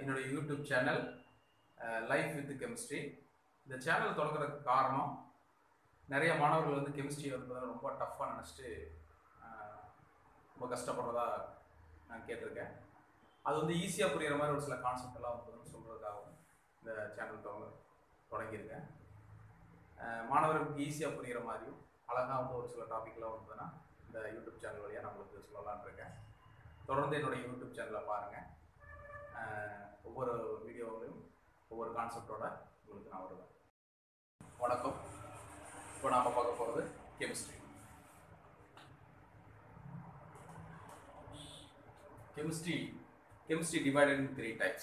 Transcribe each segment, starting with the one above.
என்னுடைய YouTube channel life with chemistry இந்த channel தொடங்குறதுக்கு காரணம் நிறைய மாணவர்கள் வந்து கெமிஸ்ட்ரி வந்து பார்த்தீங்கன்னா ரொம்ப டஃப்பாக நினச்சிட்டு ரொம்ப கஷ்டப்படுறதா நான் கேட்டிருக்கேன் அது வந்து ஈஸியாக புரியுற மாதிரி ஒரு சில கான்செப்ட் எல்லாம் வந்து சொல்கிறதுக்காகவும் இந்த சேனல் தொடங்க தொடங்கியிருக்கேன் அஹ் மாணவர்களுக்கு ஈஸியாக புரிகிற மாதிரியும் அழகாக வந்து ஒரு சில டாபிக்லாம் வந்ததுன்னா இந்த யூடியூப் சேனல் வழியாக நான் உங்களுக்கு சொல்லலாம்னு இருக்கேன் தொடர்ந்து என்னுடைய யூடியூப் சேனலை பாருங்கள் ஒவ்வொரு வீடியோவிலையும் ஒவ்வொரு கான்செப்டோட உங்களுக்கு நான் வருவேன் வணக்கம் இப்போ நாம் பார்க்க போகிறது chemistry chemistry chemistry divided in three types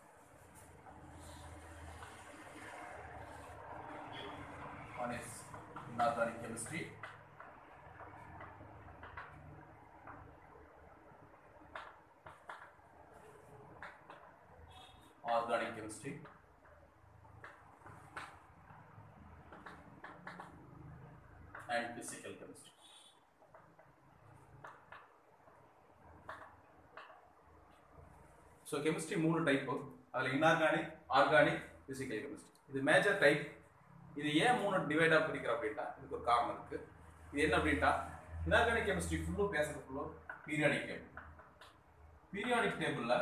one is inorganic chemistry organic chemistry and physical chemistry so chemistry மூணு டைப்பு அதில் இன்ஆர்கானிக் ஆர்கானிக் ஃபிசிக்கல் கெமிஸ்ட்ரி இது மேஜர் டைப் இது ஏன் மூணு டிவைடாக பிரிக்கிறோம் அப்படின்ட்டா இதுக்கு ஒரு காரணம் இருக்குது இது என்ன அப்படின்ட்டா இன்ஆர்கானிக் கெமிஸ்ட்ரி ஃபுல்லும் பேசுறது ஃபுல்லும் பீரியாடிக் டேபிள் பீரியாடிக் டேபிளில்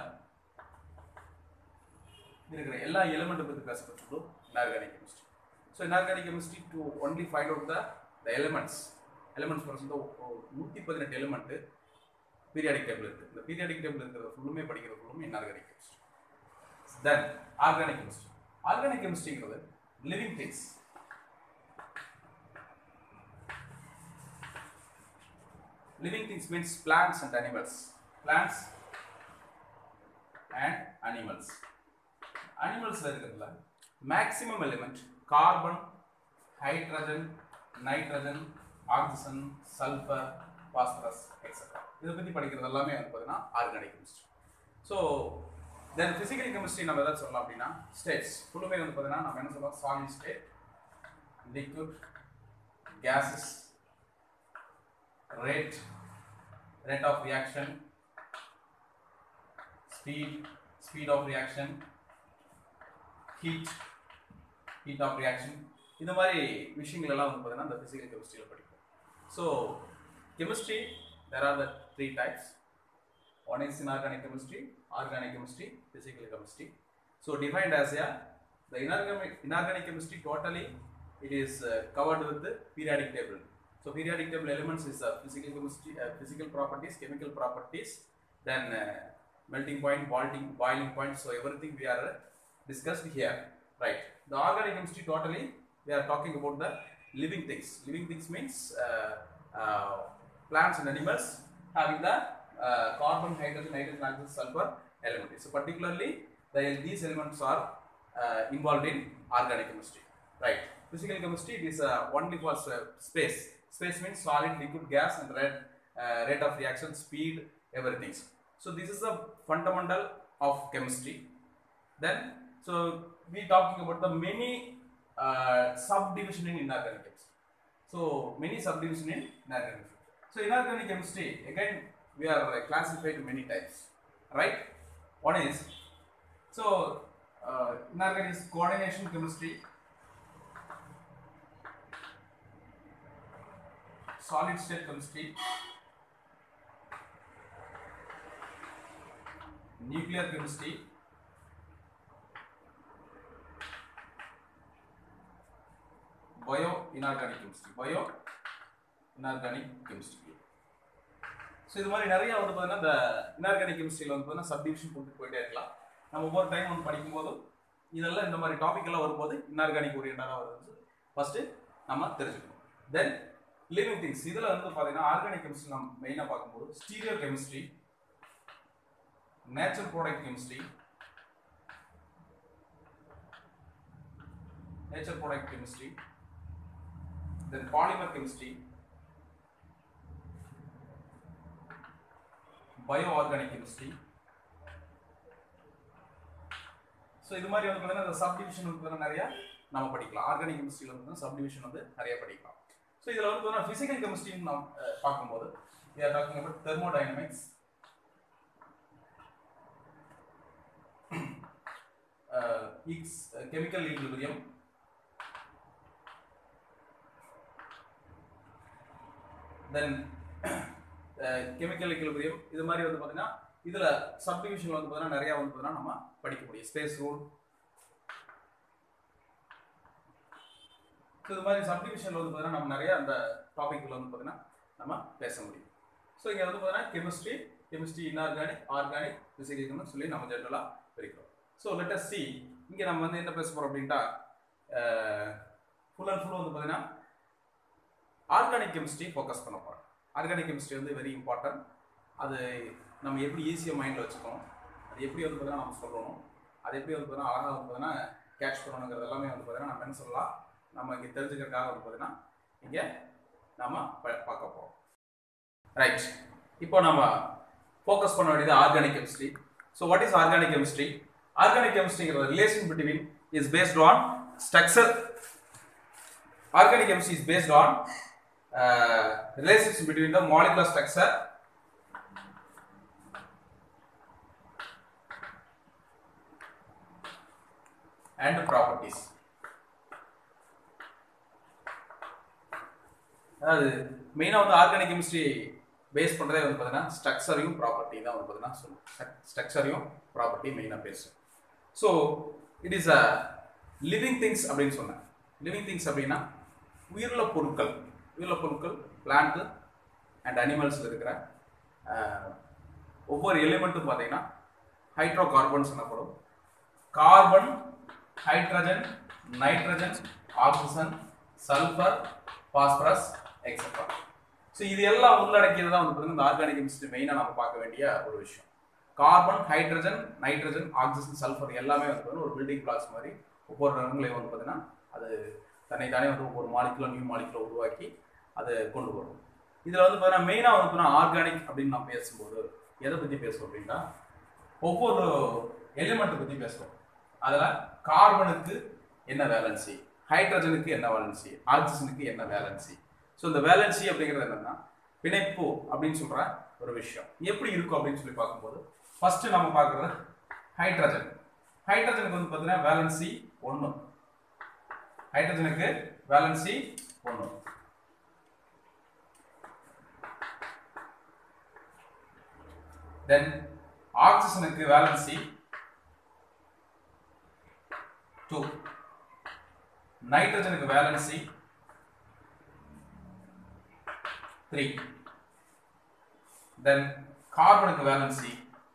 இருக்கிற எல்லா எலிமெண்ட்டை பற்றி பேசுறது ஃபுல்லும் inorganic chemistry so inorganic chemistry to only find out the the elements elements percent நூற்றி பதினெட்டு எலிமெண்ட்டு பீரியாடிக் டேபிள் இருக்குது இந்த பீரியாடிக் டேபிள் இருக்கிறது ஃபுல்லுமே படிக்கிறது ஃபுல்லுமே inorganic chemistry then organic chemistry organic கெமிஸ்ட்ரிங்கிறது living things living things means plants and animals plants and animals அனிமல்ஸில் இருக்கிறதுல maximum element carbon hydrogen nitrogen oxygen sulphur phosphorus etcetera இதை பற்றி படிக்கிறது எல்லாமே வந்து பார்த்தீங்கன்னா organic chemistry so then physical chemistry நம்ம எதாவது சொல்லலாம் அப்படின்னா ஸ்டேட்ஸ் ஃபுல்லுமே வந்து பார்த்தீங்கன்னா நம்ம என்ன சொல்லலாம் solid state liquid gases rate rate of reaction speed speed of reaction heat heat of reaction இந்த மாதிரி விஷயங்கள் எல்லாம் வந்து பார்த்தீங்கன்னா இந்த ஃபிசிக்கல் கெமிஸ்ட்ரியில் படிப்போம் so chemistry there are the three types one is inorganic chemistry organic chemistry physical chemistry so defined as a the inorganic inorganic chemistry totally it is uh, covered with the periodic table so periodic table elements is uh, physical chemistry uh, physical properties chemical properties then uh, melting point boiling boiling point so everything we are uh, discussed here right the organic chemistry totally we are talking about the living things living things means uh, uh, plants and animals having the uh, carbon, hydrogen, nitrogen, oxygen, sulfur element. So particularly the, these elements are uh, involved in organic chemistry. Right. Physical chemistry it is uh, only for uh, space. Space means solid, liquid, gas and rate, uh, rate of reaction, speed, everything. So this is the fundamental of chemistry. Then so we talking about the many uh, subdivision in inorganic chemistry. So many subdivision in inorganic chemistry. So inorganic chemistry again we are uh, classified many types, right? One is so uh, inorganic is coordination chemistry, solid state chemistry, nuclear chemistry, bio inorganic chemistry, bio inorganic chemistry. So இது மாதிரி நிறைய வந்து பார்த்தீங்கன்னா இந்த inorganic கெமிஸ்ட்ரியில் வந்து பார்த்தீங்கன்னா subdivision கொண்டு போயிட்டே இருக்கலாம் நம்ம ஒவ்வொரு டைம் வந்து படிக்கும்போது இதெல்லாம் இந்த மாதிரி டாபிக் எல்லாம் வரும்போது இன்ஆர்கானிக் ஓரியண்டாக வருது ஃபர்ஸ்ட் நம்ம தெரிஞ்சுக்கணும் தென் லிவிங் திங்ஸ் இதில் வந்து பார்த்தீங்கன்னா ஆர்கானிக் கெமிஸ்ட்ரி நம்ம மெயினாக பார்க்கும்போது stereo chemistry natural product chemistry nature product chemistry then polymer chemistry bio organic chemistry so இது மாதிரி வந்து பார்த்தீங்கன்னா இந்த சப்டிவிஷன் வந்து பார்த்தீங்கன்னா நிறைய நம்ம படிக்கலாம் ஆர்கானிக் கெமிஸ்ட்ரியில் வந்து சப்டிவிஷன் வந்து நிறைய படிக்கலாம் ஸோ இதில் வந்து பார்த்தீங்கன்னா ஃபிசிக்கல் கெமிஸ்ட்ரின்னு நாம் அஹ், பார்க்கும்போது we are talking about thermodynamics இக்ஸ் chemical equilibrium then chemical equilibrium இது மாதிரி வந்து பார்த்தீங்கன்னா இதில் சப்டிவிஷன் வந்து பார்த்தீங்கன்னா நிறையா வந்து பார்த்தீங்கன்னா நம்ம படிக்க முடியும் ஸ்பேஸ் ரூல் ஸோ இது மாதிரி சப்டிவிஷனில் வந்து பார்த்தீங்கன்னா நம்ம நிறைய அந்த டாபிக்ல வந்து பார்த்தீங்கன்னா நம்ம பேச முடியும் ஸோ இங்கே வந்து பார்த்தீங்கன்னா chemistry chemistry inorganic organic physical சொல்லி நம்ம ஜென்ரலாக பிரிக்கிறோம் ஸோ லெட் அஸ் சி இங்கே நம்ம வந்து என்ன பேச போகிறோம் அப்படின்ட்டா ஃபுல் அண்ட் ஃபுல் வந்து பார்த்தீங்கன்னா ஆர்கானிக் கெமிஸ்ட்ரி ஃபோக்கஸ் பண்ண போகிறோம் ஆர்கானிக் கெமிஸ்ட்ரி வந்து வெரி இம்பார்ட்டன்ட் அது நம்ம எப்படி ஈஸியாக மைண்டில் வச்சுக்கணும் அது எப்படி வந்து பார்த்தீங்கன்னா நம்ம சொல்லணும் அது எப்படி வந்து பார்த்தீங்கன்னா அழகாக வந்து பார்த்தீங்கன்னா கேட்ச் பண்ணணுங்கிறது எல்லாமே வந்து பார்த்தீங்கன்னா நம்ம என்ன சொல்லலாம் நம்ம இங்கே தெரிஞ்சுக்கிறதுக்காக வந்து பார்த்தீங்கன்னா இங்கே நம்ம ப- பார்க்க போகிறோம் ரைட் இப்போ நம்ம ஃபோக்கஸ் பண்ண வேண்டியது organic chemistry so what is organic chemistry organic கெமிஸ்ட்ரிங்கிற relation between is based on structure organic chemistry is based on relationship between the molecular structure and properties அதாவது மெயினாக வந்து ஆர்கானிக் கெமிஸ்ட்ரி பேஸ் பண்ணுறதே வந்து பார்த்தீங்கன்னா ஸ்ட்ரக்சரையும் ப்ராப்பர்ட்டி தான் வந்து பார்த்தீங்கன்னா சொல்லும் ஸ்ட்ரக்சரையும் ப்ராப்பர்ட்டி மெயினாக பேசும் so it is a living things அப்படின்னு சொன்னேன் லிவிங் திங்ஸ் அப்படின்னா உயிருள்ள பொருட்கள் உயிருள்ள பொருட்கள் பிளான்ட்டு அண்ட் அனிமல்ஸில் இருக்கிற அஹ், ஒவ்வொரு எலிமெண்ட்டும் பார்த்தீங்கன்னா ஹைட்ரோ கார்பன்ஸ் எனப்படும் carbon hydrogen nitrogen oxygen sulphur phosphorus etcetera so இது எல்லாம் உள்ளடக்கியது தான் வந்து பார்த்தீங்கன்னா இந்த ஆர்கானிக் கெமிஸ்ட்ரி மெயினாக நம்ம பார்க்க வேண்டிய ஒரு விஷயம் carbon hydrogen nitrogen oxygen sulphur எல்லாமே வந்து பார்த்தீங்கன்னா ஒரு பில்டிங் பிளாக்ஸ் மாதிரி ஒவ்வொரு ரகங்களையும் வந்து பார்த்தீங்கன்னா அது தன்னை தானே வந்து ஒவ்வொரு மாலிகுலோ நியூ மாலிகுலோ உருவாக்கி அதை கொண்டு வரும் இதில் வந்து பார்த்தீங்கன்னா மெயினாக வந்து பார்த்தீங்கன்னா ஆர்கானிக் அப்படின்னு நம்ம பேசும்போது எதை பற்றி பேசுவோம் அப்படின்னா ஒவ்வொரு எலிமெண்ட்டை பற்றி பேசுவோம் அதில் கார்பனுக்கு என்ன வேலன்சி ஹைட்ரஜனுக்கு என்ன வேலன்சி ஆக்சிஜனுக்கு என்ன வேலன்சி ஸோ இந்த வேலன்சி அப்படிங்கிறது என்னன்னா பிணைப்பு அப்படின்னு சொல்ற ஒரு விஷயம் எப்படி இருக்கும் அப்படின்னு சொல்லி பார்க்கும்போது ஃபர்ஸ்ட் நம்ம பார்க்குறது ஹைட்ரஜன் ஹைட்ரஜனுக்கு வந்து பார்த்தீங்கன்னா வேலன்சி ஒன்று ஹைட்ரஜனுக்கு வேலன்சி ஒன்று தென் ஆக்சிஜனுக்கு வேலன்சி டூ நைட்ரஜனுக்கு வேலன்சி த்ரீ தென் கார்பனுக்கு வேலன்சி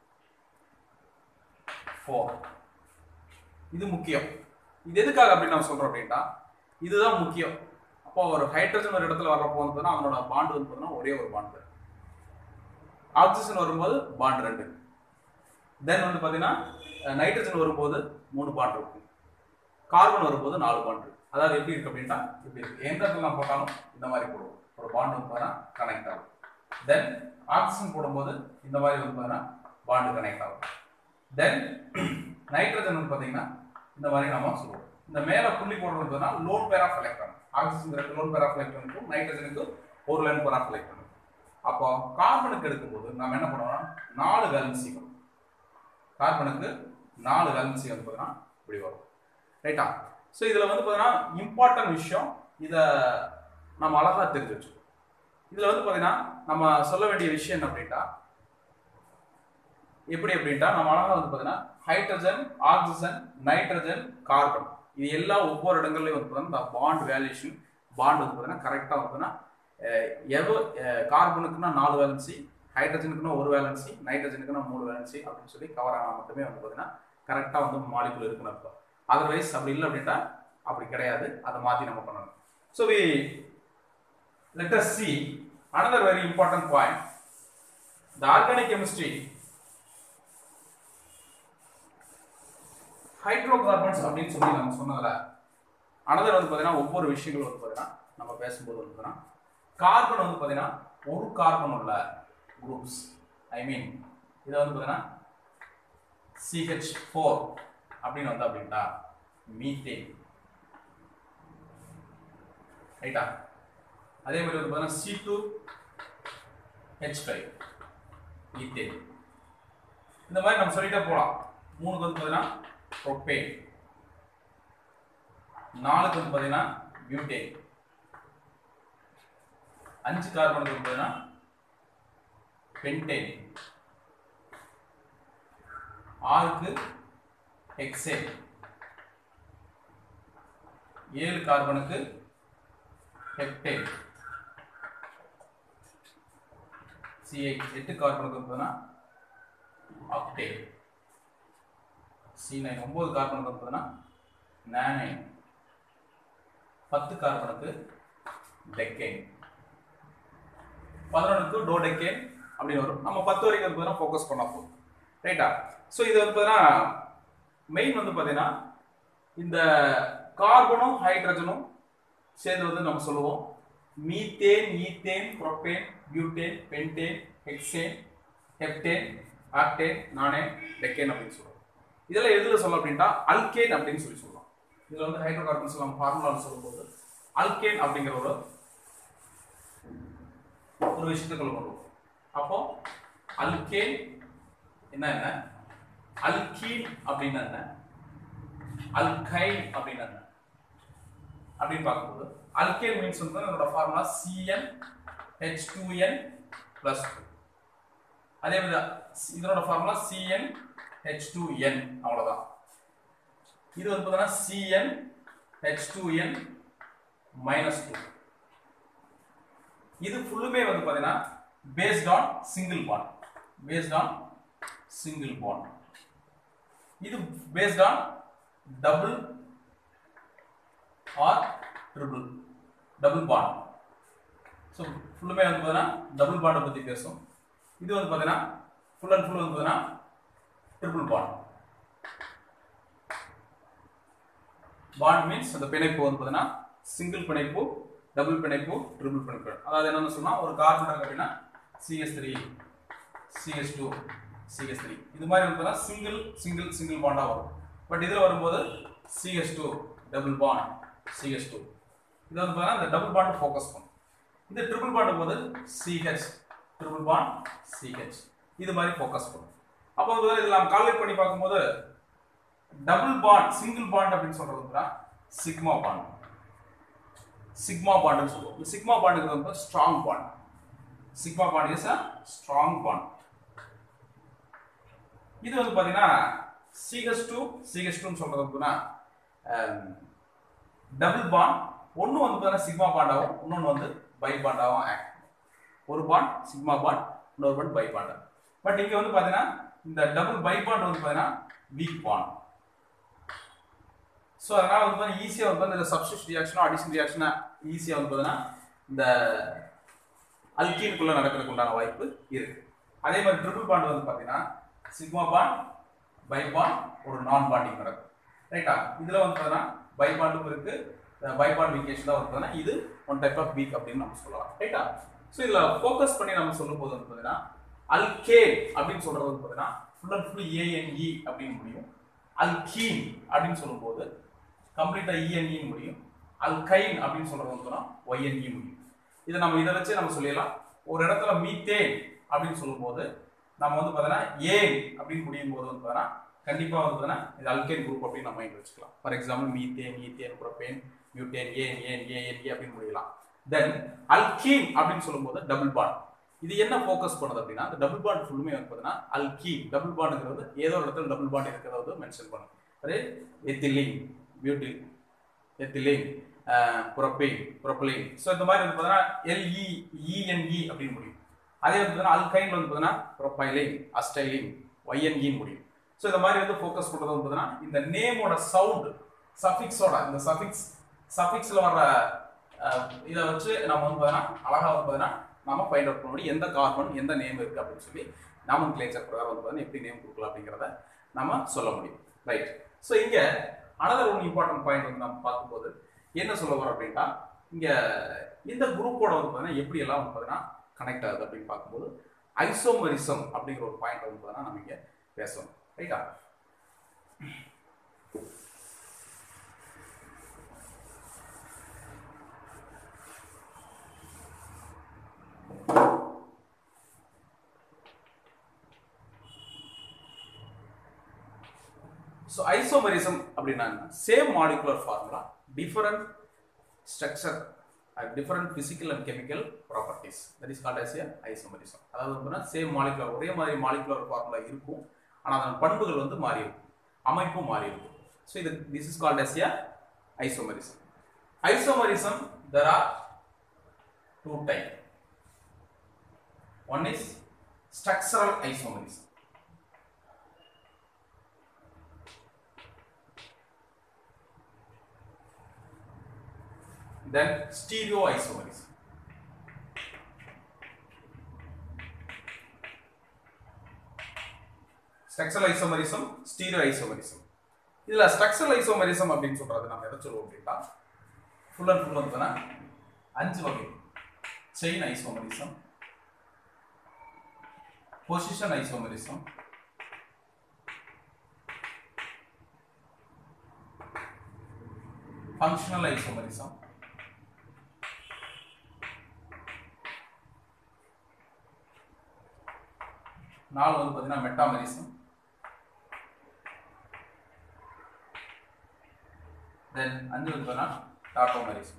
ஃபோர் இது முக்கியம் இது எதுக்காக அப்படின்னு நான் சொல்றோம் அப்படின்னா இதுதான் முக்கியம் அப்போ ஒரு ஹைட்ரஜன் ஒரு இடத்துல வர்றப்போ வந்து பார்த்தீங்கன்னா அவனோட பாண்ட் வந்து பார்த்தீங்கன்னா ஒரே ஒரு பாண்ட் ஆக்சிஜன் வரும்போது பாண்ட் ரெண்டு தென் வந்து பார்த்தீங்கன்னா நைட்ரஜன் வரும்போது மூணு பாண்ட் இருக்கும் கார்பன் வரும்போது நாலு பாண்ட் இருக்கு அதாவது எப்படி இருக்கு அப்படின்னா இப்படி இருக்கு எந்த இடத்துல நான் போட்டாலும் இந்த மாதிரி போடுவோம் ஒரு பாண்ட் வந்து பார்த்தீங்கன்னா கனெக்ட் ஆகும் தென் ஆக்சிஜன் போடும்போது இந்த மாதிரி வந்து பார்த்தீங்கன்னா பாண்டு கனெக்ட் ஆகும் தென் நைட்ரஜன் வந்து பார்த்தீங்கன்னா இந்த மாதிரி நம்ம சொல்லுவோம் இந்த மேலே புள்ளி போடுறது பார்த்தீங்கன்னா lone pair of electron oxygen lone pair of எலக்ட்ரானுக்கும் நைட்ரஜனுக்கு ஒரு லைன் பேர் ஆஃப் எலக்ட்ரான் அப்போ கார்பனுக்கு எடுக்கும்போது நம்ம என்ன பண்ணுவோம்னா நாலு வேலன்சி வரும் கார்பனுக்கு நாலு வேலன்சி வந்து பார்த்தீங்கன்னா இப்படி வரும் ரைட்டா ஸோ இதில் வந்து பார்த்தீங்கன்னா இம்பார்ட்டன்ட் விஷயம் இதை நம்ம அழகாக தெரிஞ்சு வச்சுக்கணும் இதில் வந்து பார்த்தீங்கன்னா நம்ம சொல்ல வேண்டிய விஷயம் என்ன அப்படின்னா எப்படி அப்படின்ட்டா நம்ம அழகாக வந்து பார்த்தீங்கன்னா ஹைட்ரஜன் ஆக்சிஜன் நைட்ரஜன் கார்பன் இது எல்லாம் ஒவ்வொரு இடங்கள்லையும் வந்து பார்த்தீங்கன்னா இந்த பாண்ட் வேல்யூஷன் பாண்ட் வந்து பார்த்தீங்கன்னா கரெக்டாக வந்து பார்த்தீங்கன்னா எவ்வளோ கார்பனுக்குன்னா நாலு வேலன்சி ஹைட்ரஜனுக்குன்னா ஒரு வேலன்சி நைட்ரஜனுக்குன்னா மூணு வேலன்சி அப்படின்னு சொல்லி கவர் ஆனால் மட்டுமே வந்து பார்த்தீங்கன்னா கரெக்டாக வந்து மாலிகுல் இருக்குன்னு அர்த்தம் அதர்வைஸ் அப்படி இல்லை அப்படின்ட்டா அப்படி கிடையாது அதை மாற்றி நம்ம பண்ணணும் so we let us see another very important point the organic chemistry hydrocarbons அப்படின்னு சொல்லி நம்ம சொன்னதுல அனதர் வந்து பார்த்தீங்கன்னா ஒவ்வொரு விஷயங்களும் வந்து பார்த்தீங்கன்னா நம்ம பேசும்போது வந்து பார்த்தீங்கன்னா கார்பன் வந்து பார்த்தீங்கன்னா ஒரு கார்பன் உள்ள குரூப்ஸ் ஐ மீன் இதை வந்து பார்த்தீங்கன்னா சிஹெச் ஃபோர் அப்படின்னு வந்து அப்படின்ட்டா மீத்தேன் ரைட்டா அதே மாதிரி வந்து பார்த்தீங்கன்னா C two H five ethane இந்த மாதிரி நம்ம சொல்லிட்டே போகலாம் மூணுக்கு வந்து பார்த்தீங்கன்னா ப்ரொப்பேன் நாலுக்கு வந்து பார்த்தீங்கன்னா பியூட்டேன் அஞ்சு கார்பனுக்கு வந்து பார்த்தீங்கன்னா பென்டேன் ஆறுக்கு ஹெக்சேன் ஏழு கார்பனுக்கு ஹெப்டேன் சிஹெச் எட்டு கார்பனுக்கு வந்து பார்த்தீங்கன்னா ஆக்டேன் சி நைன் ஒம்பது கார்பனுக்கு வந்து பார்த்தீங்கன்னா நானைன் பத்து கார்பனுக்கு டெக்கேன் பதினொன்றுக்கு டோடெக்கேன் அப்படின்னு வரும் நம்ம பத்து வரைக்கும் வந்து பார்த்தீங்கன்னா ஃபோக்கஸ் பண்ணா போதும் ரைட்டா ஸோ இது வந்து பார்த்தீங்கன்னா மெயின் வந்து பார்த்தீங்கன்னா இந்த கார்பனும் ஹைட்ரஜனும் சேர்ந்து வந்து நம்ம சொல்லுவோம் methane ethane propane butane pentane hexane heptane octane nonane decane அப்படின்னு சொல்லுவோம் இதெல்லாம் எதுல சொல்லலாம் அப்படின்ட்டா அல்கேன் அப்படின்னு சொல்லி சொல்லலாம் இதுல வந்து ஹைட்ரோ கார்பன்ஸ் நம்ம ஃபார்முலான்னு சொல்லும்போது அல்கேன் அப்படிங்கிற ஒரு ஒரு விஷயத்துக்குள்ள கொண்டு வருவோம் அப்போ அல்கேன் என்ன என்ன அல்கீன் அப்படின்னா என்ன அல்கைன் அப்படின்னா என்ன அப்படின்னு பார்க்கும்போது அல்கேன் மீன்ஸ் வந்து அதோட formula C n H two n plus two அதே மாதிரி இதனோட formula C n H two n அவ்வளோதான் இது வந்து பார்த்தீங்கன்னா C n H two n minus two இது ஃபுல்லுமே வந்து பார்த்தீங்கன்னா based on single bond based on single bond இது based on double or triple double bond so ஃபுல்லுமே வந்து பார்த்தீங்கன்னா டபுள் பாண்டை பற்றி பேசும் இது வந்து பார்த்தீங்கன்னா ஃபுல் அண்ட் ஃபுல் வந்து பார்த்தீங்கன்னா ட்ரிபிள் பாண்ட் பாண்ட் மீன்ஸ் அந்த பிணைப்பு வந்து பார்த்தீங்கன்னா சிங்கிள் பிணைப்பு டபுள் பிணைப்பு ட்ரிபிள் பிணைப்பு அதாவது என்னன்னு சொன்னா ஒரு கார்பன் இருக்கு அப்படின்னா C H three CS two CS three இது மாதிரி வந்து சிங்கிள் சிங்கிள் சிங்கிள் பாண்டா வரும் பட் இதில் வரும்போது C H two double bond CS two இது வந்து பார்த்தீங்கன்னா இந்த டபுள் பாண்ட் ஃபோக்கஸ் பண்ணும் இந்த ட்ரிபிள் பாண்ட் போது சிஹெச் ட்ரிபிள் பாண்ட் சிஹெச் இது மாதிரி ஃபோக்கஸ் பண்ணும் அப்போ வந்து இதில் நம்ம கால்குலேட் பண்ணி பார்க்கும்போது டபுள் பாண்ட் சிங்கிள் பாண்ட் அப்படின்னு சொல்றது வந்து சிக்மா பாண்ட் சிக்மா பாண்ட்னு சொல்லுவோம் இந்த சிக்மா பாண்டுங்கிறது வந்து strong bond sigma bond is a strong bond இது வந்து பார்த்தீங்கன்னா சிஹெச் டூ சிஹெச் டூன்னு சொல்றது வந்துன்னா டபுள் பாண்ட் ஒன்று வந்து பார்த்தீங்கன்னா சிக்மா பாண்டாகவும் இன்னொன்று வந்து பை பாண்டாகவும் ஆக்ட் ஒரு பாண்ட் சிக்மா பாண்ட் இன்னொரு பாண்ட் பை பாண்ட் பட் இங்கே வந்து பார்த்தீங்கன்னா இந்த டபுள் பை பாண்ட் வந்து பார்த்தீங்கன்னா வீக் பாண்ட் ஸோ அதனால் வந்து பார்த்தீங்கன்னா ஈஸியாக வந்து இந்த சப்ஸ்டியூட் ரியாக்ஷனோ அடிஷன் ரியாக்ஷனா ஈஸியாக வந்து பார்த்தீங்கன்னா இந்த அல்கீனுக்குள்ளே நடக்கிறதுக்கு உண்டான வாய்ப்பு இருக்கு அதே மாதிரி ட்ரிபிள் பாண்ட் வந்து பார்த்தீங்கன்னா சிக்மா பாண்ட் பை பாண்ட் ஒரு நான் பாண்டிங் நடக்கும் ரைட்டா இதில் வந்து பார்த்தீங்கன்னா பை பாண்டும் இருக்கு பை பாண்ட் வீக்கேஷன் தான் வந்து பார்த்தீங்கன்னா இது ஒன் டைப் ஆஃப் வீக் அப்படின்னு நம்ம சொல்லலாம் ரைட்டா ஸோ இதில் ஃபோக்கஸ் பண்ணி நம்ம சொல்லும் போது வந்து பார்த்தீங்கன்னா அல்கேன் அப்படின்னு சொல்றது வந்து பார்த்தீங்கன்னா ஃபுல் அண்ட் ஃபுல் ஏஎன்இ அப்படின்னு முடியும் அல்கீன் அப்படின்னு சொல்லும்போது கம்ப்ளீட்டா இஎன்இ முடியும் அல்கைன் அப்படின்னு சொல்றது வந்து ஒய்என்இ முடியும் இதை நம்ம இதை வச்சு நம்ம சொல்லிடலாம் ஒரு இடத்துல மீத்தேன் அப்படின்னு சொல்லும்போது நம்ம வந்து பார்த்தீங்கன்னா ஏன் அப்படின்னு முடியும் போது வந்து பார்த்தீங்கன்னா கண்டிப்பாக வந்து பார்த்தீங்கன்னா இது அல்கேன் குரூப் அப்படின்னு நம்ம மைண்ட் வச்சுக்கலாம் for example methane ethane propane butane ஏன் ஏன் ஏஎன் ஏ அப்படின்னு முடியலாம் தென் அல்கீன் அப்படின்னு சொல்லும்போது டபுள் பாண்ட் இது என்ன ஃபோக்கஸ் பண்ணுது அப்படின்னா அந்த டபுள் பாண்ட் ஃபுல்லுமே வந்து பார்த்தீங்கன்னா அல்கீன் டபுள் பாண்டுங்கிறது ஏதோ ஒரு இடத்துல டபுள் பாண்ட் இருக்கிறத வந்து மென்ஷன் பண்ணும் அதே ethylene butyl ethylene propyne propylene so இந்த மாதிரி வந்து பார்த்தீங்கன்னா எல்இ இஎன்இ அப்படின்னு முடியும் அதே வந்து பார்த்தீங்கன்னா அல்கைன் வந்து பார்த்தீங்கன்னா ப்ரொபைலின் அஸ்டைலின் ஒய்என்இன்னு முடியும் ஸோ இந்த மாதிரி வந்து ஃபோக்கஸ் பண்ணுறது வந்து பார்த்தீங்கன்னா இந்த நேமோட சவுண்ட் சஃபிக்ஸோட இந்த சஃபிக்ஸ் சஃபிக்ஸில் வர இதை வச்சு நம்ம வந்து பார்த்தீங்கன்னா அழகாக வந்து பார்த்தீங்கன்னா நம்ம ஃபைண்ட் அவுட் பண்ண முடியும் எந்த கார்பன் எந்த நேம் இருக்குது அப்படின்னு சொல்லி நாமன் கிளேச்சர் பிரகாரம் வந்து பார்த்தீங்கன்னா எப்படி நேம் கொடுக்கலாம் அப்படிங்கிறத நம்ம சொல்ல முடியும் ரைட் ஸோ இங்கே அனதர் ஒன் இம்பார்ட்டன்ட் பாயிண்ட் வந்து நம்ம பார்க்கும்போது என்ன சொல்ல வரோம் அப்படின்னா இங்கே இந்த குரூப்போட வந்து பார்த்தீங்கன்னா எப்படி எல்லாம் வந்து பார்த்தீங்கன்னா கனெக்ட் ஆகுது அப்படின்னு பார்க்கும்போது ஐசோமரிசம் அப்படிங்கிற ஒரு பாயிண்ட் வந்து பார்த்தீங்கன்னா நம்ம இங்கே பேசணும் ரைட்டா ஸோ ஸோ ஐசோமரிசம் அப்படின்னா same molecular formula different structure different physical and chemical properties that is called as a isomerism அதாவது வந்து சேம் மாலிகுலர் ஒரே மாதிரி மாலிகுலர் ஃபார்முலா இருக்கும் ஆனால் அதன் பண்புகள் வந்து மாறி இருக்கும் அமைப்பும் மாறி இருக்கும் ஸோ இது this is called as a isomerism isomerism there are two type one is structural isomerism then stereoisomerism structural isomerism stereo isomerism இதுல ஸ்ட்ரக்சரல் ஐசோமரிசம் அப்படின்னு சொல்றது நம்ம எதை சொல்லுவோம் அப்படின்னா ஃபுல் அண்ட் ஃபுல் வந்து அஞ்சு வகை chain isomerism position isomerism functional isomerism நாலு வந்து பார்த்தீங்கன்னா மெட்டாமரிசம் தென் அஞ்சு வந்து பார்த்தீங்கன்னா டாட்டோமரிசம்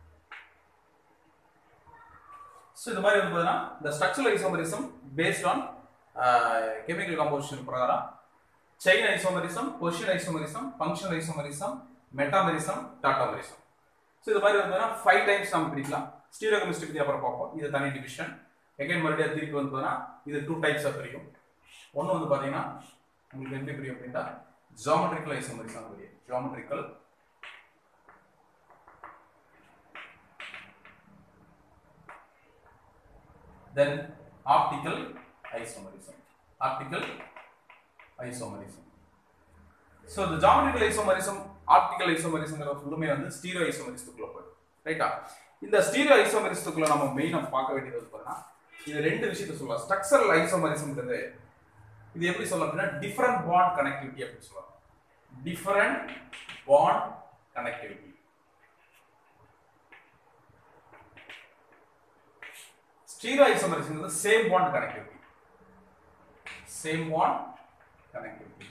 ஸோ இந்த மாதிரி வந்து பார்த்தீங்கன்னா இந்த structural isomerism based on chemical composition பிரகாரம் chain isomerism position isomerism functional isomerism metamerism tautomerism so இது மாதிரி வந்து பார்த்தீங்கன்னா ஃபைவ் டைம்ஸ் நம்ம பிரிக்கலாம் ஸ்டீரியோ கெமிஸ்ட்ரி பற்றி அப்புறம் பார்ப்போம் இது தனி டிவிஷன் எகைன் மறுபடியும் திருப்பி வந்து பார்த்தீங்கன்னா இது டூ டைப்ஸாக பிரியும் ஒன்று வந்து பார்த்தீங்கன்னா உங்களுக்கு எப்படி பிரியும் அப்படின்னா ஜியாமெட்ரிக்கல் ஐசோமரிசம் பிரியும் geometrical then optical isomerism optical isomerism so இந்த ஜாமெட்ரிக்கல் ஐசோமரிசம் ஆப்டிக்கல் ஐசோமரிசம்ங்கிற ஃபுல்லுமே வந்து ஸ்டீரியோ ஐசோமரிசத்துக்குள்ள போயிடும் ரைட்டா இந்த ஸ்டீரியோ ஐசோமரிசத்துக்குள்ள நம்ம மெயினாக பார்க்க வேண்டியது வந்து பார்த்தீங்கன்னா இது ரெண்டு விஷயத்த சொல்லலாம் ஸ்ட்ரக்சரல் ஐசோமரிசம்ங்கிறது இது எப்படி சொல்லலாம் அப்படின்னா டிஃபரண்ட் பாண்ட் கனெக்டிவிட்டி அப்படின்னு சொல்லலாம் டிஃபரண்ட் பாண்ட் கனெக்டிவிட்டி ஸ்டீரியோ ஐசோமரிசம்ங்கிறது same bond connectivity same bond connectivity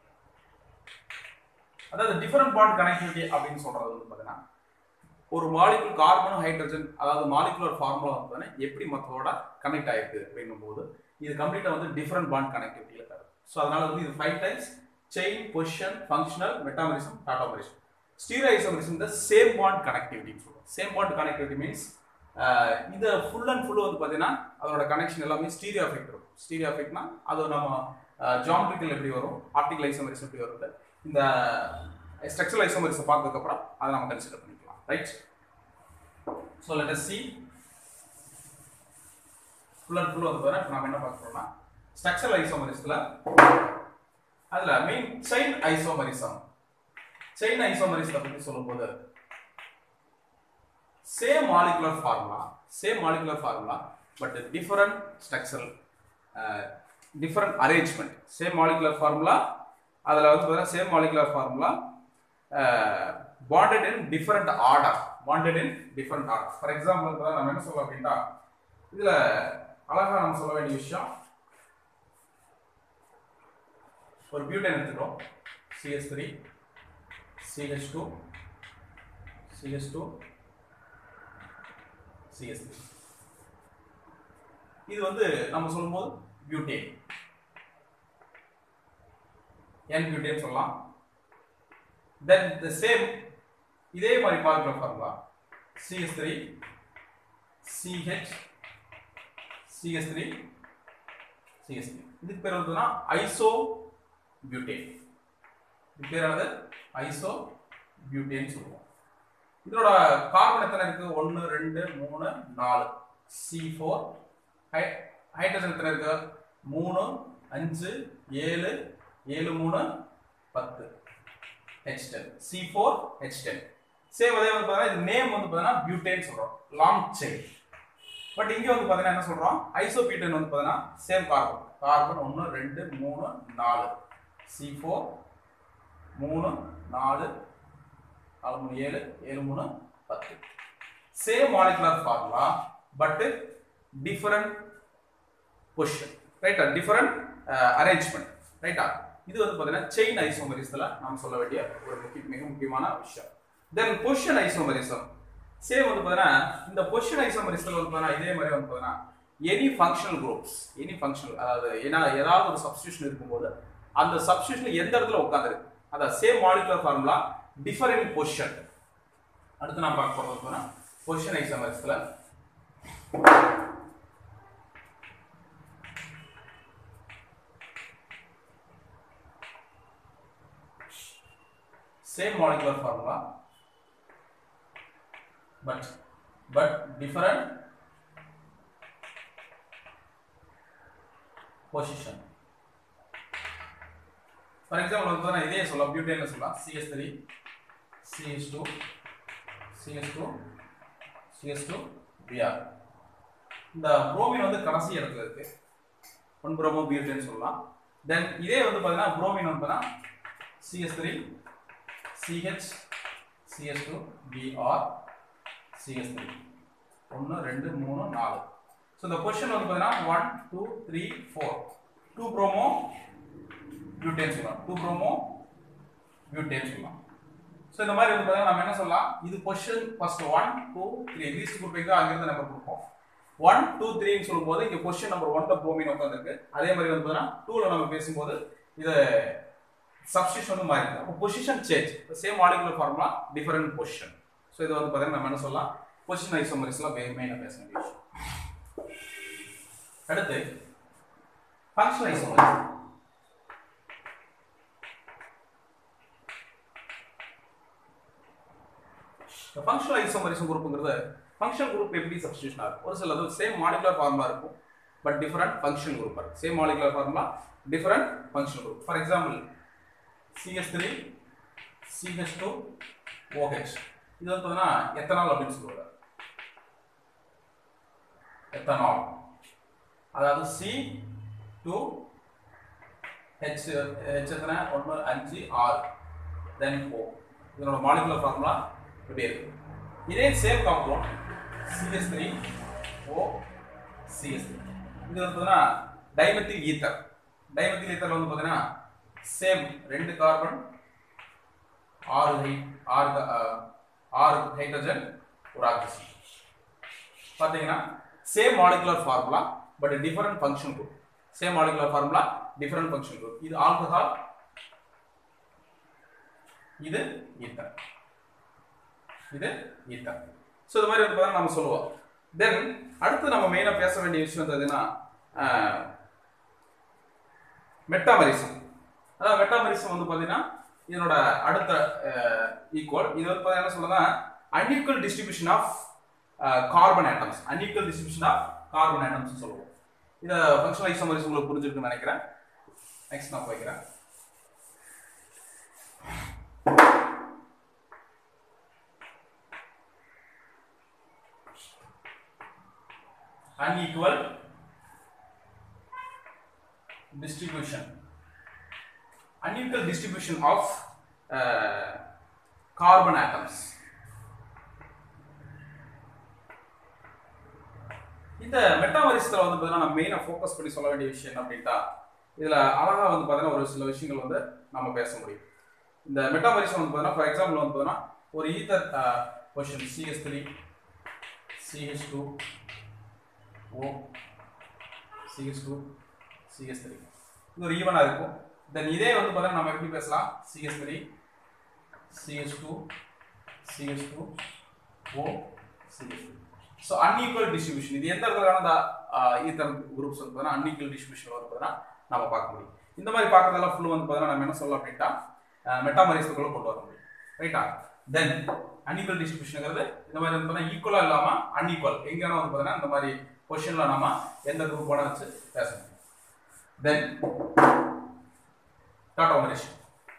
அதாவது டிஃபரண்ட் பாண்ட் கனெக்டிவிட்டி அப்படின்னு சொல்றது வந்து பார்த்தீங்கன்னா ஒரு மாலிகுல் கார்பனும் ஹைட்ரஜன் அதாவது மாலிகுலர் ஃபார்முலா வந்து பார்த்தீங்கன்னா எப்படி மற்றதோட கனெக்ட் ஆயிருக்கு அப்படின்னும் போது இது கம்ப்ளீட்டாக வந்து டிஃபரண்ட் பாண்ட் கனெக்டிவிட்டியில் தரும் ஸோ அதனால வந்து இது five times chain position functional metamerism tautomerism stereo isomerism இந்த சேம் பாண்ட் கனெக்டிவிட்டின்னு சொல்லுவோம் சேம் பாண்ட் கனெக்டிவிட்டி மீன்ஸ் இந்த ஃபுல் அண்ட் ஃபுல் வந்து பார்த்தீங்கன்னா அதோட கனெக்ஷன் எல்லாமே ஸ்டீரியோ எஃபெக்ட் இருக்கும் ஸ்டீரியோ எஃபெக்ட்னா அது நம்ம ஜாமெட்ரிக்கல் எப்படி வரும் ஆப்டிக்கல் ஐசோமரிசம் எப்படி வரும் இந்த ஸ்ட்ரக்சரல் ஐசோமரிசம் பார்த்ததுக்கப்புறம் அதை நம்ம கன்சிடர் பண்ணிக்கலாம் right so let us see full and full வந்து பார்த்தீங்கன்னா நம்ம என்ன பார்க்க போறோம்னா ஸ்ட்ரக்சரல் ஐசோமரிசத்தில் அதில் மெயின் செயின் ஐசோமரிசம் செயின் ஐசோமரிசத்தை பற்றி சொல்லும்போது same molecular formula same molecular formula but different structural different arrangement same molecular formula அதில் வந்து பார்த்தீங்கன்னா same molecular formula bonded in different order bonded in different order for example நம்ம என்ன சொல்லலாம் அப்படின்னா இதில் அழகாக நம்ம சொல்ல வேண்டிய விஷயம் ஒரு பியூட்டன் எடுத்துக்கிறோம் C H three CH two C H two CS three இது வந்து நம்ம சொல்லும்போது பியூட்டேன் என் பியூட்டேன் சொல்லலாம் தென் த சேம் இதே மாதிரி பார்க்குற formula C H three C H C H three C H three இதுக்கு பேர் வந்து ஐசோ பியூட்டேன் இது பேர் என்னது ஐசோ பியூட்டேன் சொல்லுவோம் இதோட கார்பன் எத்தனை இருக்கு ஒன்று ரெண்டு மூணு நாலு சி ஃபோர் ஹை ஹைட்ரஜன் எத்தனை இருக்கு மூணு அஞ்சு ஏழு ஏழு மூணு பத்து H ten C four H ten same அதே வந்து பார்த்தீங்கன்னா இது நேம் வந்து பார்த்தீங்கன்னா பியூட்டேன் சொல்கிறோம் லாங் செயின் பட் இங்கே வந்து பார்த்தீங்கன்னா என்ன சொல்கிறோம் ஐசோ பியூட்டேன் வந்து பார்த்தீங்கன்னா சேம் கார்பன் கார்பன் ஒன்று ரெண்டு மூணு நாலு சி ஃபோர் மூணு நாலு நாலு மூணு ஏழு ஏழு மூணு பத்து same molecular formula but different position ரைட்டா டிஃபரண்ட் அரேஞ்ச்மெண்ட் ரைட்டா இது வந்து பார்த்தீங்கன்னா செயின் ஐசோமரிசத்தில் நாம் சொல்ல வேண்டிய ஒரு முக்கிய மிக முக்கியமான விஷயம் தென் பொசிஷன் ஐசோமரிசம் சேம் வந்து பார்த்தீங்கன்னா இந்த பொசிஷன் ஐசோமரிசத்தில் வந்து பார்த்தீங்கன்னா இதே மாதிரி வந்து பார்த்தீங்கன்னா any functional groups any functional அதாவது ஏன்னா ஏதாவது ஒரு சப்ஸ்டியூஷன் இருக்கும்போது அந்த சப்ஸ்டியூஷன் எந்த இடத்துல உட்காந்துருக்கு அதான் same molecular formula different position அடுத்து நான் பார்க்க போகிறது பார்த்தீங்கன்னா பொசிஷன் ஐசோமரிசத்தில் same molecular formula but but different position for example வந்து பார்த்தீங்கன்னா இதே சொல்லலாம் பியூட்டேன்ல சொல்லலாம் CS three CS two CS two CS two BR இந்த புரோமின் வந்து கடைசி இடத்துல இருக்கு ஒன் புரோமோ பியூட்டேன் சொல்லலாம் தென் இதே வந்து பார்த்தீங்கன்னா புரோமின் வந்து பார்த்தீங்கன்னா CS three CH CS2 BR CS3 ஒன்று ரெண்டு மூணு நாலு ஸோ இந்த பொசிஷன் வந்து பார்த்தீங்கன்னா one two three four two bromo butane சொல்லலாம் டூ ப்ரோமோ பியூட்டேன் சொல்லலாம் ஸோ இந்த மாதிரி வந்து பார்த்தீங்கன்னா நம்ம என்ன சொல்லலாம் இது position first one two three least கொடுப்பீங்க அங்கிருந்து நம்பர் கொடுப்போம் ஒன் டூ த்ரீன்னு சொல்லும்போது இங்கே பொசிஷன் நம்பர் ஒன்ல ப்ரோமின் உட்காந்துருக்கு அதே மாதிரி வந்து பார்த்தீங்கன்னா டூவில் நம்ம பேசும்போது இதை சப்ஸ்டியூஷன் வந்து மாறி அப்போ position change same molecular formula different position so இது வந்து பார்த்தீங்கன்னா நம்ம என்ன சொல்லலாம் பொசிஷன் ஐசோமரிஸ்லாம் மெயினாக பேச வேண்டிய விஷயம் அடுத்து ஃபங்க்ஷனல் ஐசோமரிஸ் ஃபங்க்ஷனல் ஐசோமரிசம் குரூப்புங்கிறது ஃபங்க்ஷனல் குரூப் எப்படி சப்ஸ்டியூஷன் ஆகும் ஒரு சிலது சேம் மாலிகுலர் ஃபார்முலா இருக்கும் பட் டிஃபரெண்ட் ஃபங்க்ஷன் குரூப் இருக்கும் same molecular formula different functional group for example CH3 CH2 OH இது வந்து பார்த்தீங்கன்னா எத்தனால் அப்படின்னு சொல்லுவாங்க எத்தனால் அதாவது சி டூ ஹெச் ஹெச் எத்தனை ஒன்று அஞ்சு ஆறு தென் ஓ இதனோட மாலிகுலர் ஃபார்முலா இப்படி இருக்கு இதே same compound CS three O CS three இது வந்து பார்த்தீங்கன்னா டைமெத்தில் ஈத்தர் டைமெத்தில் ஈத்தர் வந்து பார்த்தீங்கன்னா சேம் ரெண்டு கார்பன் ஆறு ஹை ஆறு க- ஆறு ஹைட்ரஜன் ஒரு ஆக்சிஜன் பார்த்தீங்கன்னா same molecular formula but different function group same molecular formula different function group இது ஆல்கஹால் இது ஈத்தர் இது ஈத்தர் ஸோ இது மாதிரி வந்து பார்த்தா நம்ம சொல்லுவோம் தென் அடுத்து நம்ம மெயினாக பேச வேண்டிய விஷயம் வந்து எதுனா மெட்டாமரிசம் அதாவது மெட்டாமரிசம் வந்து பார்த்தீங்கன்னா இதனோட அடுத்த ஈக்குவல் இது வந்து பார்த்தீங்கன்னா என்ன சொல்லுன்னா unequal distribution of carbon atoms unequal distribution of carbon atoms சொல்லுவோம் இதை ஃபங்க்ஷனல் ஐசோமரிசம் உங்களுக்கு புரிஞ்சிருக்குன்னு நினைக்கிறேன் நெக்ஸ்ட் நான் போய்க்கிறேன் unequal distribution unequal distribution of uh, carbon atoms இந்த மெட்டாமரிசத்தில் வந்து பார்த்தீங்கன்னா நம்ம மெயினாக ஃபோக்கஸ் பண்ணி சொல்ல வேண்டிய விஷயம் என்ன அப்படின்ட்டா இதில் அழகாக வந்து பார்த்தீங்கன்னா ஒரு சில விஷயங்கள் வந்து நம்ம பேச முடியும் இந்த மெட்டாமரிசம் வந்து பார்த்தீங்கன்னா ஃபார் எக்ஸாம்பிள் வந்து பார்த்தீங்கன்னா ஒரு ether position CS three CH two O CS two CS three இது ஒரு ஈவனாக இருக்கும் தென் இதே வந்து பார்த்தீங்கன்னா நம்ம எப்படி பேசலாம் CS three CS two CS two O CS two so unequal distribution இது எந்த இடத்துலனா ஈத்தர் குரூப்ஸ் வந்து பார்த்தீங்கன்னா அன்ஈக்குவல் டிஸ்ட்ரிபியூஷன் வந்து பார்த்தீங்கன்னா நம்ம பார்க்க முடியும் இந்த மாதிரி பார்க்கறதெல்லாம் ஃபுல் வந்து பார்த்தீங்கன்னா நம்ம என்ன சொல்லலாம் அப்படின்ட்டா மெட்டாமரிஸ்டுக்குள்ள கொண்டு வர முடியும் ரைட்டா தென் அன்ஈக்குவல் டிஸ்ட்ரிபியூஷனுங்கிறது இந்த மாதிரி வந்து பார்த்தீங்கன்னா ஈக்குவலாக இல்லாமல் அன்ஈக்குவல் எங்கேனா வந்து பார்த்தீங்கன்னா இந்த மாதிரி பொசிஷனில் நம்ம எந்த குரூப்போட வச்சு பேச முடியும் தென் டாட்டோமரேஷன்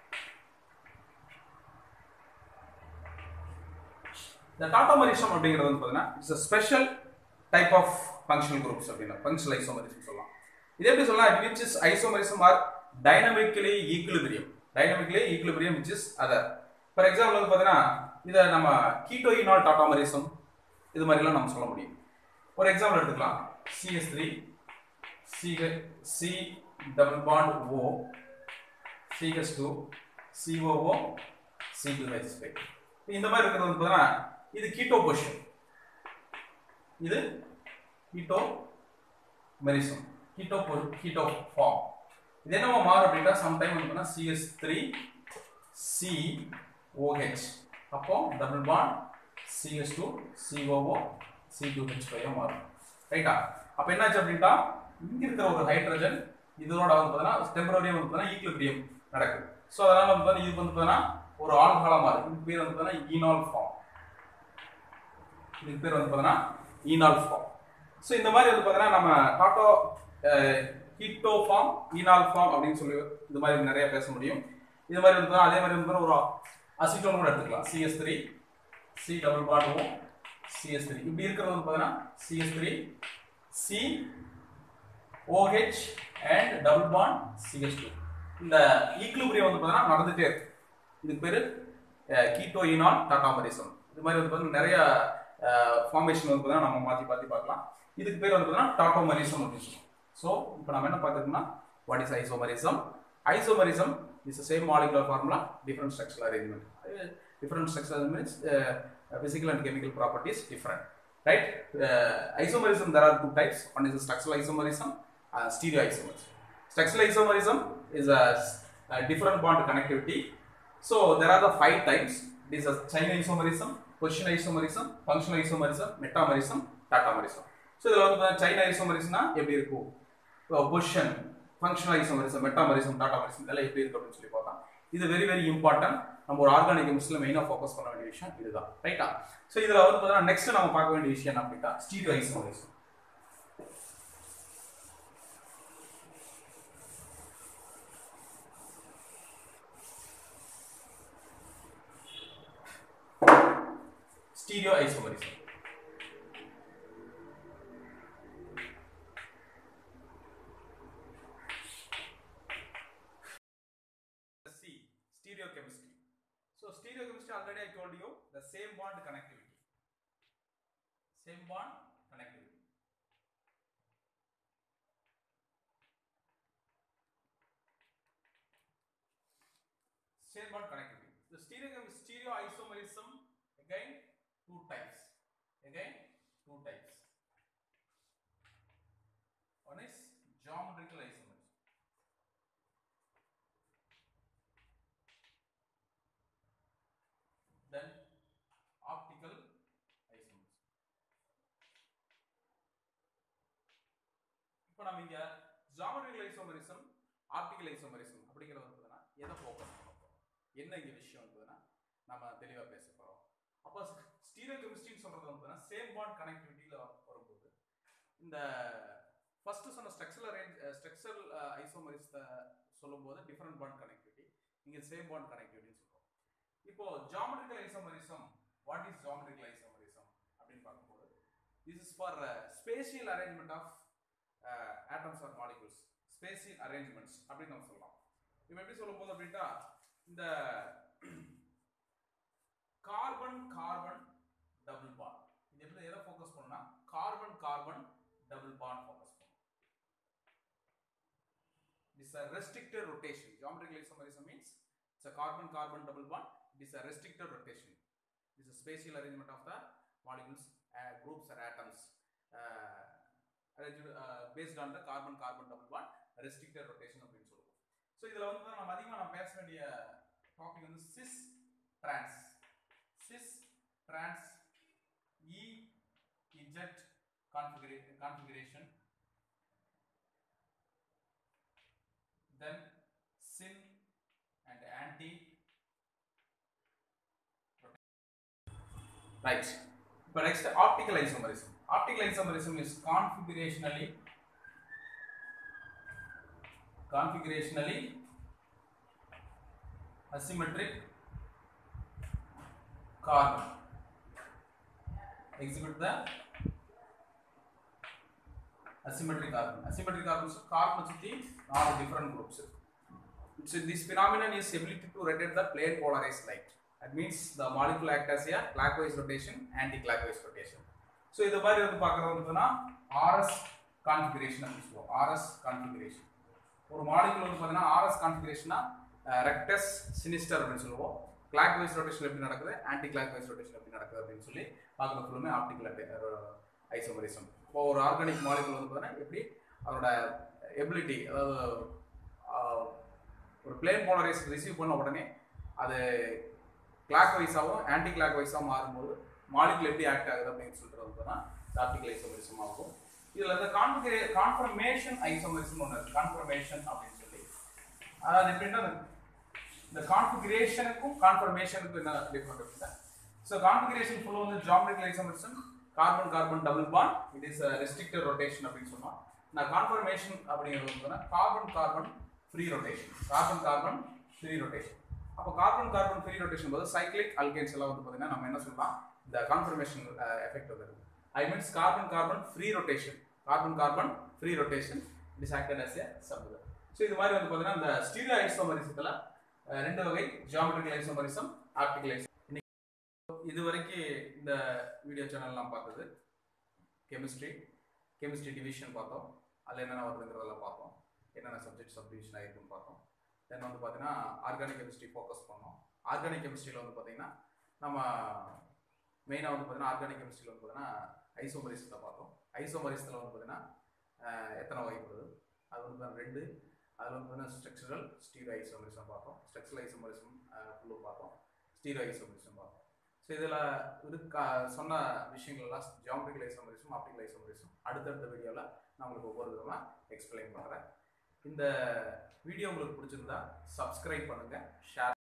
இந்த டாட்டோமரிசம் அப்படிங்கிறது வந்து பார்த்தீங்கன்னா it's a special type of functional groups அப்படின்னா ஃபங்க்ஷனல் ஐசோமரிசம் சொல்லலாம் இது எப்படி சொல்லலாம் which is isomerism are dynamically equilibrium dynamically equilibrium which is other for example வந்து பார்த்தீங்கன்னா இதை நம்ம கீட்டோயினால் டாட்டாமரிசம் இது மாதிரிலாம் நம்ம சொல்ல முடியும் ஒரு எக்ஸாம்பிள் எடுத்துக்கலாம் CS three C C double bond O CH2 COO C2H5 இந்த மாதிரி இருக்கிறது வந்து பார்த்தீங்கன்னா இது கீட்டோ பொசிஷன் இது keto merism keto keto form இது என்னவா மாறும் அப்படின்னா சம்டைம் வந்து பார்த்தீங்கன்னா சிஎஸ் த்ரீ சி ஓஹெச் அப்போ double bond CS two COO C two H five மாறும் ரைட்டா அப்போ என்னாச்சு அப்படின்ட்டா இங்க இருக்கிற ஒரு ஹைட்ரஜன் இதோட வந்து பார்த்தீங்கன்னா டெம்பரரியாக வந்து பார்த்தீங்கன்னா ஈக்குலிபிரியம் நடக்குது ஸோ அதனால வந்து பார்த்தீங்கன்னா இதுக்கு வந்து பார்த்தீங்கன்னா ஒரு ஆல்கஹாலா மாறும் இதுக்கு பேர் வந்து பார்த்தீங்கன்னா ஈனால் ஃபார்ம் இதுக்கு பேர் வந்து பார்த்தீங்கன்னா ஈனால் ஃபார்ம் ஸோ இந்த மாதிரி வந்து பார்த்தீங்கன்னா நம்ம டாட்டோ ஹீட்டோ ஃபார்ம் ஈனால் ஃபார்ம் அப்படின்னு சொல்லி இந்த மாதிரி நிறைய பேச முடியும் இது மாதிரி வந்து அதே மாதிரி வந்து ஒரு அசிட்டோன் கூட எடுத்துக்கலாம் CS three C double bond O CS three இப்படி இருக்கிறது வந்து பார்த்தீங்கன்னா CS three C OH and double bond CS two இந்த ஈக்லிபிரியம் வந்து பார்த்தீங்கன்னா நடந்துட்டே இருக்கு இதுக்கு பேர் கீட்டோ ஈனால் டாட்டாமரிசம் இது மாதிரி வந்து பார்த்தீங்கன்னா நிறைய ஃபார்மேஷன் வந்து பார்த்தீங்கன்னா நம்ம மாற்றி மாற்றி பார்க்கலாம் இதுக்கு பேர் வந்து பார்த்தீங்கன்னா டாட்டோமரிசம் அப்படின்னு சொல்லுவோம் ஸோ இப்போ நம்ம என்ன பார்த்துருக்கோம்னா what is isomerism isomerism is same molecular formula different structural arrangement different structural means physical and chemical properties different right uh, isomerism there are two types one is the structural isomerism and stereoisomerism structural isomerism is a, a different bond connectivity so there are the five types this is chain isomerism position isomerism functional isomerism metamerism tatamerism so இதுல வந்து China ஐசோமரிசம்னா எப்படி இருக்கும் position functional isomerism metamerism tautomerism இதெல்லாம் எப்படி இருக்கு அப்படின்னு சொல்லி பார்த்தா இது வெரி வெரி இம்பார்ட்டன்ட் நம்ம ஒரு ஆர்கானிக் கெமிஸ்ட்ல மெயினாக ஃபோக்கஸ் பண்ண வேண்டிய விஷயம் இதுதான் ரைட்டா ஸோ இதில் வந்து பார்த்தீங்கன்னா நெக்ஸ்ட் நம்ம பார்க்க வேண்டிய விஷயம் என்ன அப்படின்னா stereo isomerism stereo isomerism C stereochemistry. So stereochemistry already I told you the same bond connectivity. Same bond connectivity. Same bond connectivity. The stereo stereoisomerism again two types. Again two types. One is geometrical isomerism. then optical isomerism இப்போ நம்ம இங்க geometrical isomerism optical isomerism அப்படிங்கிறது வந்து பார்த்தீங்கன்னா எதை focus பண்ண போறோம் என்ன இங்க விஷயம் வந்ததுன்னா நம்ம தெளிவா பேச போறோம் அப்போ ஸ்டீரியோ கெமிஸ்ட்ரின்னு சொல்றது வந்து பார்த்தீங்கன்னா சேம் பாண்ட் கனெக்டிவிட்டியில வரும்போது இந்த ஃபர்ஸ்ட் சொன்ன ஸ்ட்ரக்சரல் அரேஞ்ச் ஸ்ட்ரக்சரல் ஐசோமரிசத்தை சொல்லும்போது டிஃபரெண்ட் பாண்ட் கனெக்டிவிட்டி இங்க சேம் பாண்ட் கனெக்டிவிட்டின்னு சொல்றோம் இப்போ geometrical isomerism what is geometrical isomerism அப்படின்னு பார்க்கும்போது this is for spatial arrangement of atoms or molecules spatial arrangements அப்படின்னு நம்ம சொல்லலாம் இப்போ எப்படி சொல்லும்போது அப்படின்ட்டா இந்த கார்பன் கார்பன் டபுள் பாண்ட் இது எப்படி எதை ஃபோக்கஸ் பண்ணா carbon carbon double bond focus பண்ணும் it's a restricted rotation geometrical isomerism means it's a carbon carbon double bond it is a restricted rotation it is a spatial arrangement of the molecules uh, groups or atoms uh, arranged uh, based on the carbon carbon double bond restricted rotation அப்படின்னு சொல்லுவோம் so இதில் வந்து நம்ம அதிகமாக நம்ம பேச வேண்டிய topic வந்து cis trans cis trans E EZ configuration configuration then sin and anti right but next optical isomerism optical isomerism is configurationally configurationally asymmetric carbon exhibit the asymmetric carbon asymmetric carbons carbon சுத்தி நாலு different groups இருக்கு So this phenomenon is ability to rotate the plane polarized light. That means the molecule act as a clockwise rotation, anti-clockwise rotation. So இது மாதிரி வந்து பார்க்கறது வந்துன்னா RS configuration அப்படின்னு சொல்லுவோம் RS configuration. ஒரு மாலிகுல் வந்து பார்த்தீங்கன்னா RS configurationனா ரெக்டஸ் சினிஸ்டர் அப்படின்னு சொல்லுவோம் கிளாக் வைஸ் ரொட்டேஷன் எப்படி நடக்குது ஆன்டி கிளாக் வைஸ் ரொட்டேஷன் எப்படி நடக்குது அப்படின்னு சொல்லி பார்க்குறது ஃபுல்லுமே ஆப்டிக்கல் ஐசோமரிசம் இப்போ ஒரு ஆர்கானிக் மாலிகுல் வந்து பார்த்தீங்கன்னா எப்படி அதோட எபிலிட்டி அதாவது ஆஹ், ஒரு பிளேன் போலரைஸ் ரிசீவ் பண்ண உடனே அது கிளாக் வைஸாகவும் ஆன்டி கிளாக் வைஸாக மாறும்போது மாலிகுல் எப்படி ஆக்ட் ஆகுது அப்படின்னு சொல்லிட்டு வந்து பார்த்தா ஆப்டிக்கல் ஐசோமரிசம் ஆகும் இதில் இந்த கான்ஃபிகரே கான்ஃபர்மேஷன் ஐசோமரிசம் ஒன்று இருக்கு கான்ஃபர்மேஷன் அப்படின்னு சொல்லி அதாவது எப்படின்னா இந்த கான்ஃபிகரேஷனுக்கும் கான்ஃபர்மேஷனுக்கும் என்ன டிஃபரெண்ட் இருக்குங்க ஸோ கான்ஃபிகரேஷன் ஃபுல்லாக வந்து geometrical isomerism carbon carbon double bond it is restricted rotation அப்படின்னு சொன்னோம் நான் கான்ஃபர்மேஷன் அப்படிங்கிறது வந்து carbon carbon free rotation carbon carbon free rotation அப்போ கார்பன் கார்பன் ஃப்ரீ ரொட்டேஷன் போது சைக்ளிக் அல்கேன்ஸ் எல்லாம் வந்து பார்த்தீங்கன்னா நம்ம என்ன சொல்லலாம் இந்த கான்ஃபர்மேஷன் எஃபெக்ட் வந்து இருக்கு I means carbon carbon free rotation carbon carbon free rotation it is acted as a சப்தர் ஸோ இது மாதிரி வந்து பார்த்தீங்கன்னா இந்த ஸ்டீரியோ ஐசோமரிசத்தில் ரெண்டு வகை ஜியாமெட்ரிக்கல் ஐசோமரிசம் ஆப்டிக்கல் ஐசோ இது வரைக்கும் இந்த வீடியோ சேனல் நான் பார்த்தது கெமிஸ்ட்ரி கெமிஸ்ட்ரி டிவிஷன் பார்த்தோம் அதில் என்னென்ன வருதுங்கிறதெல்லாம் பார்த்தோம் என்னென்ன சப்ஜெக்ட் சப்டிவிஷன் ஆயிருக்குன்னு பார்த்தோம் தென் வந்து பார்த்தீங்கன்னா ஆர்கானிக் கெமிஸ்ட்ரி ஃபோக்கஸ் பண்ணோம் ஆர்கானிக் கெமிஸ்ட்ரியில் வந்து பார்த்தீங்கன்னா நம்ம மெயினாக வந்து பார்த்தீங்கன்னா ஆர்கானிக் கெமிஸ்ட்ரியில் வந்து பார்த்தீங்கன்னா ஐசோமரிசத்தை பார்த்தோம் ஐசோமரிசத்தில் வந்து பார்த்தீங்கன்னா அஹ், எத்தனை வகைப்படுது அது வந்து பார்த்தீங்கன்னா ரெண்டு அதில் வந்து பார்த்தீங்கன்னா ஸ்ட்ரக்சரல் ஸ்டீரோ ஐசோமரிசம் பார்த்தோம் ஸ்ட்ரக்சரல் ஐசோமரிசம் ஃபுல்லும் பார்த்தோம் ஸ்டீரோ ஐசோமரிசம் பார்த்தோம் ஸோ இதில் இருக்க சொன்ன விஷயங்கள்லாம் ஜியாமெட்ரிக்கல் ஐசோமரிசம் ஆப்டிக்கல் ஐசோமரிசம் அடுத்தடுத்த வீடியோவில் நான் உங்களுக்கு ஒவ்வொரு விதமாக எக்ஸ்பிளைன் பண்ணுறேன் இந்த வீடியோ உங்களுக்கு பிடிச்சிருந்தா சப்ஸ்கிரைப் பண்ணுங்கள் ஷேர்